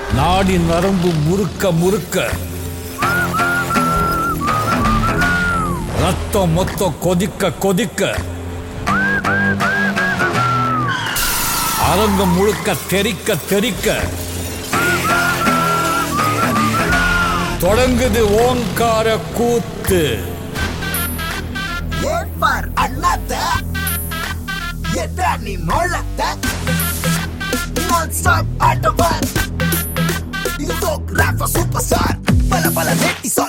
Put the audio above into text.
நாடி நரம்பு முறுக்க முறுக்க ரத்தம் மொத்தம் கொதிக்க கொதிக்க அரங்கம் முழுக்க தெறிக்க தெறிக்க தொடங்குது ஓங்கார கூத்து ஏற்பார் அண்ணாத்த எட்ரா நீ மொழத்த நான் ஸ்டாப் ஆட்டவர் இது தோக் ராஃபா சூப்பர் ஸ்டார் பல பல நெட்டி சொல்